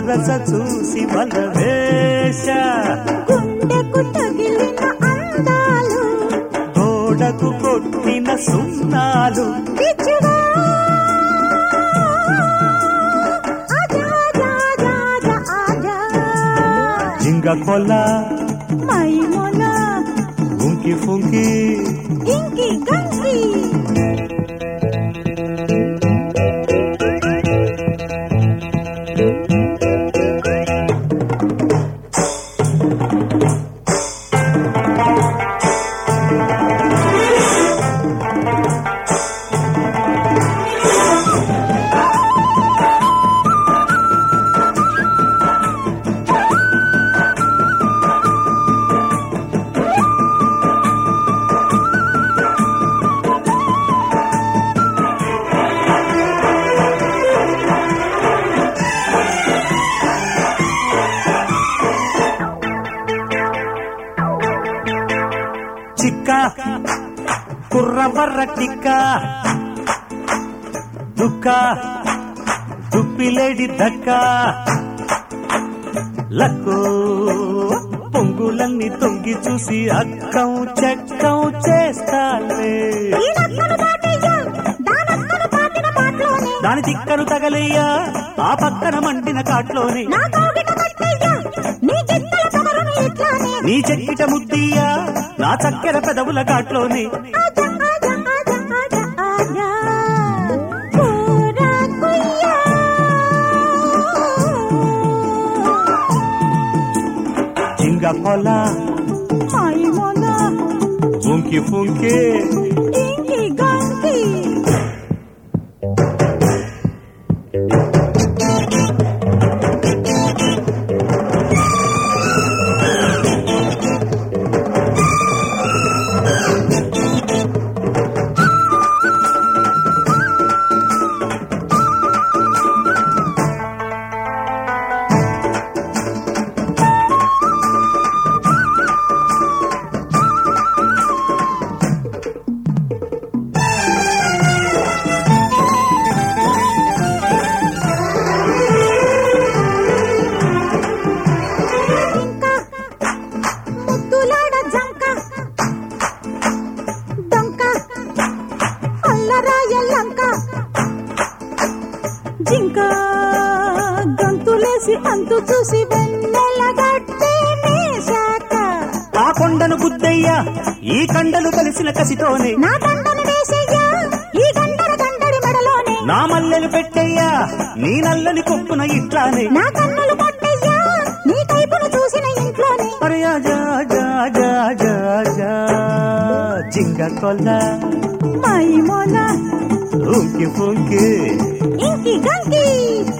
వరస చూసి వలవేశ గుండెకు తగిలిన అందాలు గోడకు కొట్టిన సున్నాలు పిచ్చిగా ఆజా ఆజా ఆజా ఆజా జింగ కొల మైమోన ఉంకి ఫుంకి ఇంకి గంకి చిక్క కుర్రవర్ర టిక్క దుక్క దుప్పిలేడి దక్క లక్కో పొంగులన్నీ తొంగి చూసి అక్కం చెక్కం చేస్తాలే ఈ నక్కను దాటయ్యా దానక్కను పాతిన పాటలోనే దాని తిక్కను తగలయ్యా ఆ పక్కన మండిన కాట్లోనే నా కోగిట కట్టయ్యా నీ గిట్టల పొగరును ఇట్లానే నీ చెక్కిట ముద్దయ్యా నా చక్కెర పెదవుల కాట్లోనే ఆజా ఆజా ఆజా ఆజా ఆజా పూరా కుయ్యా జింగ కొల మైమోన ఉంకి ఫుంకి ఇంకి గంకి ఇంకా ముద్దులాడ జంక దొంక అల్లరాయ లంక జింక గంతులేసి అంతు చూసి వెన్నెల గట్టే నేశాక ఆ కొండను బుద్దయ్యా ఈ కండలు కలిసిన కసితోనే నా దండను వేసయ్యా ఈ గంటల గంటడి మెడలోనే నా మల్లెలు పెట్టయ్యా నీ నల్లని కొప్పున ఇట్లానే నా కన్నులు కొట్టయ్యా నీ కైపును చూసిన ఇంట్లోనే అరే ఆజా ఆజా ఆజా ఆజా ఆజా జింగ కొల్ల మైమోన ఉంకి ఫుంకి ఇంకి గంకి